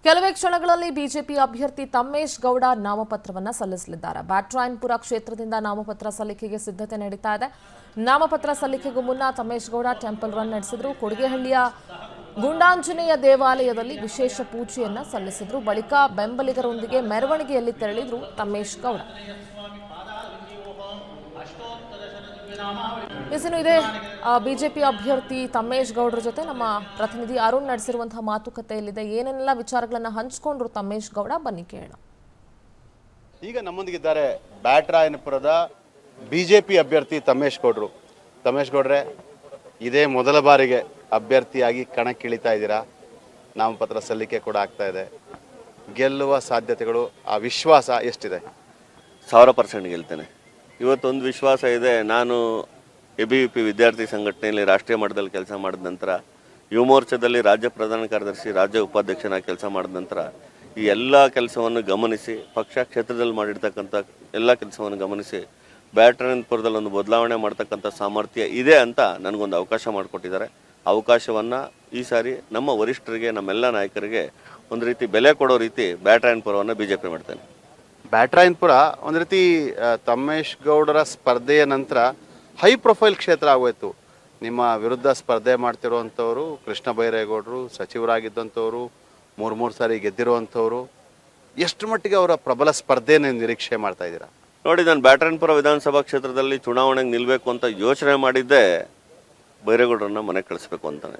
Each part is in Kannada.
ಕೆಲವೇ ಕ್ಷಣಗಳಲ್ಲಿ ಬಿಜೆಪಿ ಅಭ್ಯರ್ಥಿ ತಮ್ಮೇಶ್ ಗೌಡ ನಾಮಪತ್ರವನ್ನ ಸಲ್ಲಿಸಲಿದ್ದಾರೆ ಬ್ಯಾಟ್ರಾಯನ್ಪುರ ಕ್ಷೇತ್ರದಿಂದ ನಾಮಪತ್ರ ಸಲ್ಲಿಕೆಗೆ ಸಿದ್ಧತೆ ನಡೀತಾ ಇದೆ ನಾಮಪತ್ರ ಸಲ್ಲಿಕೆಗೂ ಮುನ್ನ ತಮ್ಮೇಶ್ ಗೌಡ ಟೆಂಪಲ್ ರನ್ ನಡೆಸಿದ್ರು ಕೊಡಿಗೆಹಳ್ಳಿಯ ಗುಂಡಾಂಜನೇಯ ದೇವಾಲಯದಲ್ಲಿ ವಿಶೇಷ ಪೂಜೆಯನ್ನ ಸಲ್ಲಿಸಿದ್ರು ಬಳಿಕ ಬೆಂಬಲಿಗರೊಂದಿಗೆ ಮೆರವಣಿಗೆಯಲ್ಲಿ ತೆರಳಿದ್ರು ತಮ್ಮೇಶ್ ಗೌಡ ಇನ್ನು ಇದೇ ಬಿಜೆಪಿ ಅಭ್ಯರ್ಥಿ ತಮ್ಮೇಶ್ ಗೌಡ್ರ ಜೊತೆ ನಮ್ಮ ಪ್ರತಿನಿಧಿ ಅರುಣ್ ನಡೆಸಿರುವಂತಹ ಮಾತುಕತೆಯಲ್ಲಿದೆ ಏನೆಲ್ಲ ವಿಚಾರಗಳನ್ನ ಹಂಚ್ಕೊಂಡ್ರು ತಮ್ಮೇಶ್ ಗೌಡ ಬನ್ನಿ ಕೇಳೋಣ ಈಗ ನಮ್ಮೊಂದಿಗಿದ್ದಾರೆ ಬ್ಯಾಟ್ರಾಯನಪುರದ ಬಿಜೆಪಿ ಅಭ್ಯರ್ಥಿ ತಮೇಶ್ ಗೌಡ್ರು ತಮೇಶ್ ಗೌಡ್ರೆ ಇದೇ ಮೊದಲ ಬಾರಿಗೆ ಅಭ್ಯರ್ಥಿಯಾಗಿ ಕಣಕ್ಕಿಳಿತಾ ಇದ್ದೀರಾ ನಾಮಪತ್ರ ಸಲ್ಲಿಕೆ ಕೂಡ ಆಗ್ತಾ ಇದೆ ಗೆಲ್ಲುವ ಸಾಧ್ಯತೆಗಳು ಆ ವಿಶ್ವಾಸ ಎಷ್ಟಿದೆ ಸಾವಿರ ಪರ್ಸೆಂಟ್ ಗೆಲ್ತೇನೆ ಇವತ್ತೊಂದು ವಿಶ್ವಾಸ ಇದೆ ನಾನು ಎ ಬಿ ವಿ ಪಿ ವಿದ್ಯಾರ್ಥಿ ಸಂಘಟನೆಯಲ್ಲಿ ರಾಷ್ಟ್ರೀಯ ಮಟ್ಟದಲ್ಲಿ ಕೆಲಸ ಮಾಡಿದ ನಂತರ ಯುವ ಮೋರ್ಚಾದಲ್ಲಿ ರಾಜ್ಯ ಪ್ರಧಾನ ಕಾರ್ಯದರ್ಶಿ ರಾಜ್ಯ ಉಪಾಧ್ಯಕ್ಷನಾಗಿ ಕೆಲಸ ಮಾಡಿದ ನಂತರ ಈ ಎಲ್ಲ ಕೆಲಸವನ್ನು ಗಮನಿಸಿ ಪಕ್ಷ ಕ್ಷೇತ್ರದಲ್ಲಿ ಮಾಡಿರ್ತಕ್ಕಂಥ ಎಲ್ಲ ಕೆಲಸವನ್ನು ಗಮನಿಸಿ ಬ್ಯಾಟ್ರನ್ಪುರದಲ್ಲಿ ಒಂದು ಬದಲಾವಣೆ ಮಾಡ್ತಕ್ಕಂಥ ಸಾಮರ್ಥ್ಯ ಇದೆ ಅಂತ ನನಗೊಂದು ಅವಕಾಶ ಮಾಡಿಕೊಟ್ಟಿದ್ದಾರೆ ಅವಕಾಶವನ್ನು ಈ ಸಾರಿ ನಮ್ಮ ವರಿಷ್ಠರಿಗೆ ನಮ್ಮೆಲ್ಲ ನಾಯಕರಿಗೆ ಒಂದು ರೀತಿ ಬೆಲೆ ಕೊಡೋ ರೀತಿ ಬ್ಯಾಟ್ರಾಯನ್ಪುರವನ್ನು ಬಿ ಜೆ ಪಿ ಮಾಡ್ತೇನೆ ಬ್ಯಾಟ್ರಾಯನ್ಪುರ ಒಂದು ರೀತಿ ಆ, ತಮ್ಮೇಶ್ ಗೌಡರ ಸ್ಪರ್ಧೆಯ ನಂತರ ಹೈ ಪ್ರೊಫೈಲ್ ಕ್ಷೇತ್ರ ಆಗೋಯ್ತು ನಿಮ್ಮ ವಿರುದ್ಧ ಸ್ಪರ್ಧೆ ಮಾಡ್ತಿರುವಂಥವ್ರು ಕೃಷ್ಣ ಬೈರೇಗೌಡರು ಸಚಿವರಾಗಿದ್ದಂಥವ್ರು ಮೂರು ಮೂರು ಸಾರಿ ಗೆದ್ದಿರುವಂಥವ್ರು ಎಷ್ಟು ಮಟ್ಟಿಗೆ ಅವರ ಪ್ರಬಲ ಸ್ಪರ್ಧೆನ ನಿರೀಕ್ಷೆ ಮಾಡ್ತಾ ಇದ್ದೀರಾ ನೋಡಿ ನಾನು ಬ್ಯಾಟರನ್ಪುರ ವಿಧಾನಸಭಾ ಕ್ಷೇತ್ರದಲ್ಲಿ ಚುನಾವಣೆಗೆ ನಿಲ್ಲಬೇಕು ಅಂತ ಯೋಚನೆ ಮಾಡಿದ್ದೆ ಬೈರೇಗೌಡರನ್ನ ಮನೆಗೆ ಕಳಿಸ್ಬೇಕು ಅಂತಾನೆ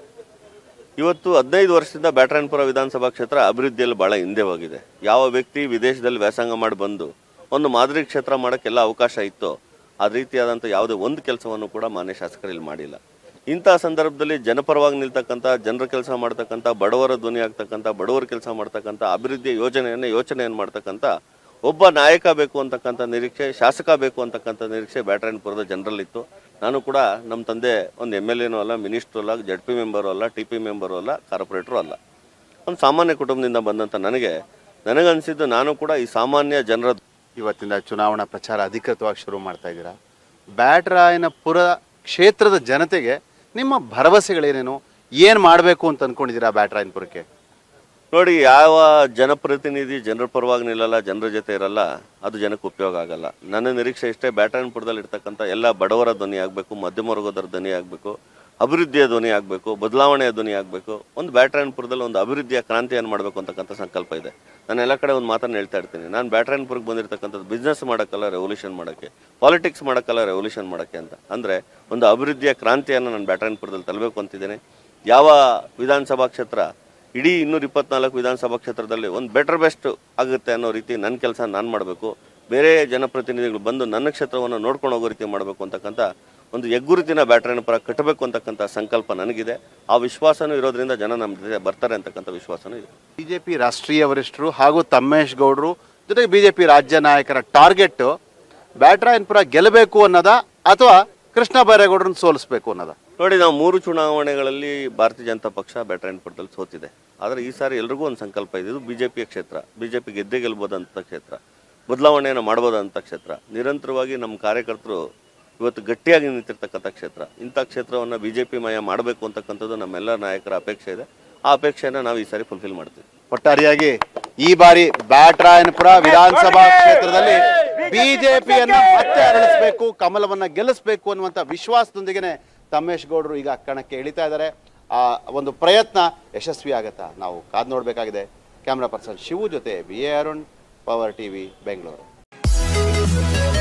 ಇವತ್ತು ಹದಿನೈದು ವರ್ಷದಿಂದ ಬ್ಯಾಟರನ್ಪುರ ವಿಧಾನಸಭಾ ಕ್ಷೇತ್ರ ಅಭಿವೃದ್ಧಿಯಲ್ಲಿ ಭಾಳ ಹಿಂದೆ ಹೋಗಿದೆ ಯಾವ ವ್ಯಕ್ತಿ ವಿದೇಶದಲ್ಲಿ ವ್ಯಾಸಂಗ ಮಾಡಿ ಬಂದು ಒಂದು ಮಾದರಿ ಕ್ಷೇತ್ರ ಮಾಡೋಕ್ಕೆಲ್ಲ ಅವಕಾಶ ಇತ್ತು ಆ ರೀತಿಯಾದಂಥ ಯಾವುದೇ ಒಂದು ಕೆಲಸವನ್ನು ಕೂಡ ಮಾನ್ಯ ಶಾಸಕರು ಇಲ್ಲಿ ಮಾಡಿಲ್ಲ ಇಂಥ ಸಂದರ್ಭದಲ್ಲಿ ಜನಪರವಾಗಿ ನಿಲ್ತಕ್ಕಂಥ ಜನರ ಕೆಲಸ ಮಾಡ್ತಕ್ಕಂಥ ಬಡವರ ಧ್ವನಿ ಆಗ್ತಕ್ಕಂಥ ಬಡವರ ಕೆಲಸ ಮಾಡ್ತಕ್ಕಂಥ ಅಭಿವೃದ್ಧಿಯ ಯೋಜನೆಯನ್ನು ಯೋಚನೆಯನ್ನು ಮಾಡ್ತಕ್ಕಂಥ ಒಬ್ಬ ನಾಯಕ ಬೇಕು ಅಂತಕ್ಕಂಥ ನಿರೀಕ್ಷೆ ಶಾಸಕ ಬೇಕು ಅಂತಕ್ಕಂಥ ನಿರೀಕ್ಷೆ ಬ್ಯಾಟರಾಯನ್ಪುರದ ಜನರಲ್ಲಿತ್ತು ನಾನು ಕೂಡ ನಮ್ಮ ತಂದೆ ಒಂದು ಎಮ್ ಎಲ್ ಎನೂ ಅಲ್ಲ ಮಿನಿಸ್ಟ್ರು ಅಲ್ಲ ಜಡ್ ಪಿ ಮೆಂಬರು ಅಲ್ಲ ಟಿ ಪಿ ಮೆಂಬರು ಅಲ್ಲ ಕಾರ್ಪೊರೇಟ್ರು ಅಲ್ಲ ಒಂದು ಸಾಮಾನ್ಯ ಕುಟುಂಬದಿಂದ ಬಂದಂಥ ನನಗೆ ನನಗನ್ಸಿದ್ದು ನಾನು ಕೂಡ ಈ ಸಾಮಾನ್ಯ ಜನರ ಇವತ್ತಿಂದ ಚುನಾವಣಾ ಪ್ರಚಾರ ಅಧಿಕೃತವಾಗಿ ಶುರು ಮಾಡ್ತಾ ಇದ್ದೀರಾ ಬ್ಯಾಟರಾಯನಪುರ ಕ್ಷೇತ್ರದ ಜನತೆಗೆ ನಿಮ್ಮ ಭರವಸೆಗಳೇನೇನು ಏನು ಮಾಡಬೇಕು ಅಂತ ಅನ್ಕೊಂಡಿದ್ದೀರಾ ಬ್ಯಾಟರಾಯನಪುರಕ್ಕೆ ನೋಡಿ ಯಾವ ಜನಪ್ರತಿನಿಧಿ ಜನರ ಪರವಾಗಿ ನಿಲ್ಲಲ್ಲ ಜನರ ಜೊತೆ ಇರಲ್ಲ ಅದು ಜನಕ್ಕೆ ಉಪಯೋಗ ಆಗಲ್ಲ ನನ್ನ ನಿರೀಕ್ಷೆ ಇಷ್ಟೇ ಬ್ಯಾಟರಾಯನಪುರದಲ್ಲಿ ಇರ್ತಕ್ಕಂಥ ಎಲ್ಲ ಬಡವರ ಧ್ವನಿ ಆಗಬೇಕು ಮಧ್ಯಮ ವರ್ಗದವ್ರ ಧ್ವನಿ ಆಗಬೇಕು ಅಭಿವೃದ್ಧಿಯ ಧ್ವನಿ ಆಗಬೇಕು ಬದಲಾವಣೆಯ ಧ್ವನಿ ಆಗಬೇಕು ಒಂದು ಬ್ಯಾಟರಾಯನಪುರದಲ್ಲಿ ಒಂದು ಅಭಿವೃದ್ಧಿಯ ಕ್ರಾಂತಿಯನ್ನು ಮಾಡಬೇಕು ಅಂತಕ್ಕಂಥ ಸಂಕಲ್ಪ ಇದೆ ನಾನು ಎಲ್ಲ ಕಡೆ ಒಂದು ಮಾತನ್ನು ಹೇಳ್ತಾ ಇರ್ತೀನಿ ನಾನು ಬ್ಯಾಟರಾಯನಪುರಕ್ಕೆ ಬಂದಿರತಕ್ಕಂಥದ್ದು ಬಿಸ್ನೆಸ್ ಮಾಡೋಕ್ಕಲ್ಲ ರೆವಲ್ಯೂಷನ್ ಮಾಡೋಕ್ಕೆ ಪಾಲಿಟಿಕ್ಸ್ ಮಾಡೋಕ್ಕಲ್ಲ ರೆವಲ್ಯೂಷನ್ ಮಾಡೋಕ್ಕೆ ಅಂತ ಅಂದರೆ ಒಂದು ಅಭಿವೃದ್ಧಿಯ ಕ್ರಾಂತಿಯನ್ನು ನಾನು ಬ್ಯಾಟರಾಯನಪುರದಲ್ಲಿ ತರಬೇಕು ಅಂತಿದ್ದೇನೆ ಯಾವ ವಿಧಾನಸಭಾ ಕ್ಷೇತ್ರ ಇಡೀ ಇನ್ನೂರ ಇಪ್ಪತ್ನಾಲ್ಕು ವಿಧಾನಸಭಾ ಕ್ಷೇತ್ರದಲ್ಲಿ ಒಂದು ಬೆಟರ್ ಬೆಸ್ಟ್ ಆಗುತ್ತೆ ಅನ್ನೋ ರೀತಿ ನನ್ನ ಕೆಲಸ ನಾನು ಮಾಡಬೇಕು ಬೇರೆ ಜನಪ್ರತಿನಿಧಿಗಳು ಬಂದು ನನ್ನ ಕ್ಷೇತ್ರವನ್ನು ನೋಡ್ಕೊಂಡು ಹೋಗೋ ರೀತಿ ಮಾಡಬೇಕು ಅಂತಕ್ಕಂಥ ಒಂದು ಹೆಗ್ಗುರುತಿನ ಬ್ಯಾಟರಿನ ಪರ ಕಟ್ಟಬೇಕು ಅಂತಕ್ಕಂಥ ಸಂಕಲ್ಪ ನನಗಿದೆ ಆ ವಿಶ್ವಾಸನೂ ಇರೋದ್ರಿಂದ ಜನ ನಮ್ಮ ಜೊತೆ ಬರ್ತಾರೆ ಅಂತಕ್ಕಂಥ ವಿಶ್ವಾಸನೂ ಇದೆ ಬಿಜೆಪಿ ರಾಷ್ಟ್ರೀಯ ವರಿಷ್ಠರು ಹಾಗೂ ತಮ್ಮೇಶ್ ಗೌಡರು ಜೊತೆಗೆ ಬಿಜೆಪಿ ರಾಜ್ಯ ನಾಯಕರ ಟಾರ್ಗೆಟ್ ಬ್ಯಾಟರಾಯನಪುರ ಗೆಲ್ಲಬೇಕು ಅನ್ನೋದ ಅಥವಾ ಕೃಷ್ಣ ಬೈರೇಗೌಡರನ್ನ ಸೋಲಿಸಬೇಕು ಅನ್ನೋದ ನೋಡಿ ನಾವು ಮೂರು ಚುನಾವಣೆಗಳಲ್ಲಿ ಭಾರತೀಯ ಜನತಾ ಪಕ್ಷ ಬ್ಯಾಟರಾಯನಪುರದಲ್ಲಿ ಸೋತಿದೆ ಆದರೆ ಈ ಸಾರಿ ಎಲ್ರಿಗೂ ಒಂದು ಸಂಕಲ್ಪ ಇದೆ ಇದು ಬಿ ಜೆ ಪಿಯ ಕ್ಷೇತ್ರ ಬಿ ಜೆ ಪಿ ಗೆದ್ದೇ ಗೆಲ್ಬೋದಂಥ ಕ್ಷೇತ್ರ ಬದಲಾವಣೆಯನ್ನು ಮಾಡ್ಬೋದಂಥ ಕ್ಷೇತ್ರ ನಿರಂತರವಾಗಿ ನಮ್ಮ ಕಾರ್ಯಕರ್ತರು ಇವತ್ತು ಗಟ್ಟಿಯಾಗಿ ನಿಂತಿರ್ತಕ್ಕಂಥ ಕ್ಷೇತ್ರ ಇಂಥ ಕ್ಷೇತ್ರವನ್ನು ಬಿ ಜೆ ಪಿ ಮಯ ಮಾಡಬೇಕು ಅಂತಕ್ಕಂಥದ್ದು ನಮ್ಮೆಲ್ಲ ನಾಯಕರ ಅಪೇಕ್ಷೆ ಇದೆ ಆ ಅಪೇಕ್ಷೆಯನ್ನು ನಾವು ಈ ಸಾರಿ ಫುಲ್ಫಿಲ್ ಮಾಡ್ತೀವಿ ಒಟ್ಟಾರೆಯಾಗಿ ಈ ಬಾರಿ ಬ್ಯಾಟರಾಯನಪುರ ವಿಧಾನಸಭಾ ಕ್ಷೇತ್ರದಲ್ಲಿ ಬಿಜೆಪಿಯನ್ನ ಮತ್ತೆ ಅರಳಿಸಬೇಕು ಕಮಲವನ್ನ ಗೆಲ್ಲಿಸಬೇಕು ಅನ್ನುವಂತ ವಿಶ್ವಾಸದೊಂದಿಗೆನೆ ತಮ್ಮೇಶ್ ಗೌಡರು ಈಗ ಕಣಕ್ಕೆ ಇಳಿತಾ ಇದ್ದಾರೆ ಆ ಒಂದು ಪ್ರಯತ್ನ ಯಶಸ್ವಿ ಆಗತ್ತಾ ನಾವು ಕಾದ್ ನೋಡ್ಬೇಕಾಗಿದೆ ಕ್ಯಾಮ್ರಾ ಪರ್ಸನ್ ಶಿವು ಜೊತೆ B A Arun power TV Bengaluru